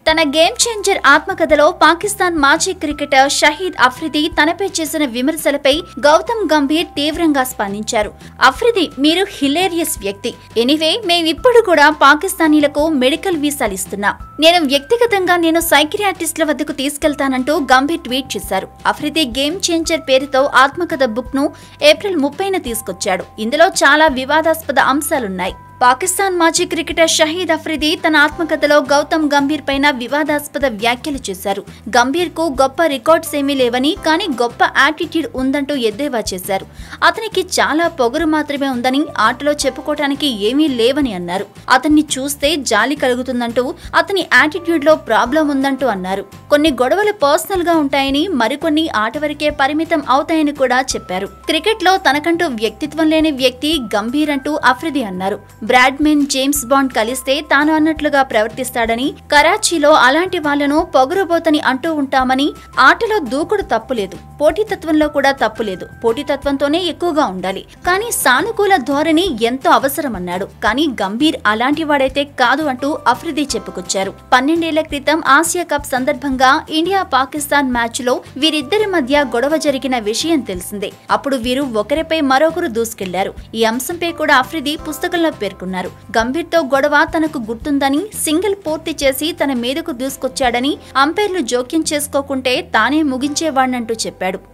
తన game changer ఆత్మకథలో పాకిస్తాన్ మాజీ క్రికెటర్ షహీద్ అఫ్రిది తనపై చేసిన విమర్శలపై గౌతమ్ గంభీర్ తీవ్రంగా స్పందించారు అఫ్రిది మీరు హిలేరియస్ వ్యక్తి ఎనీవే మేమిప్పుడు కూడా పాకిస్తానీలకు మెడికల్ వీసాలు ఇస్తున్నా నేను వ్యక్తిగతంగా నేను సైకియాట్రిస్టుల వద్దకు తీసుకెళ్తానంటూ గంభీర్ ట్వీట్ చేశారు అఫ్రిది గేమ్ చేంజర్ పేరుతో ఆత్మకథ బుక్ ను ఏప్రిల్ ముప్పైన తీసుకొచ్చాడు ఇందులో చాలా వివాదాస్పద అంశాలున్నాయి పాకిస్తాన్ మాజీ క్రికెటర్ షహీద్ అఫ్రిది తన ఆత్మకథలో గౌతమ్ గంభీర్ పైన వివాదాస్పద వ్యాఖ్యలు చేశారు గంభీర్ కు గొప్ప రికార్డ్స్ ఏమీ లేవని కానీ గొప్ప యాటిట్యూడ్ ఉందంటూ ఎద్దేవా చేశారు అతనికి చాలా పొగరు మాత్రమే ఉందని ఆటలో చెప్పుకోవటానికి ఏమీ లేవని అన్నారు అతన్ని చూస్తే జాలి కలుగుతుందంటూ అతని యాటిట్యూడ్ లో ప్రాబ్లం ఉందంటూ అన్నారు కొన్ని గొడవలు పర్సనల్ గా ఉంటాయని మరికొన్ని ఆట వరకే పరిమితం అవుతాయని కూడా చెప్పారు క్రికెట్ లో తనకంటూ వ్యక్తిత్వం లేని వ్యక్తి గంభీర్ అంటూ అఫ్రిది అన్నారు బ్రాడ్మెన్ జేమ్స్ బాండ్ కలిస్తే తాను అన్నట్లుగా ప్రవర్తిస్తాడని కరాచీలో అలాంటి వాళ్లను పొగరబోతని అంటూ ఉంటామని ఆటలో దూకుడు తప్పులేదు పోటీతత్వంలో కూడా తప్పులేదు పోటీతత్వంతోనే ఎక్కువగా ఉండాలి కానీ సానుకూల ధోరణి ఎంతో అవసరమన్నాడు కానీ గంభీర్ అలాంటి వాడైతే కాదు అంటూ అఫ్రిది చెప్పుకొచ్చారు పన్నెండేళ్ల క్రితం ఆసియా కప్ సందర్భంగా ఇండియా పాకిస్తాన్ మ్యాచ్ లో వీరిద్దరి మధ్య గొడవ జరిగిన విషయం తెలిసిందే అప్పుడు వీరు ఒకరిపై మరొకరు దూసుకెళ్లారు ఈ అంశంపై కూడా అఫ్రిది పుస్తకంలో పేర్కొన్నారు గంభీర్ తో గొడవ తనకు గుర్తుందని సింగిల్ పూర్తి చేసి తన మీదకు దూసుకొచ్చాడని అంపైర్లు జోక్యం చేసుకోకుంటే తానే ముగించేవాడినంటూ చెప్పాడు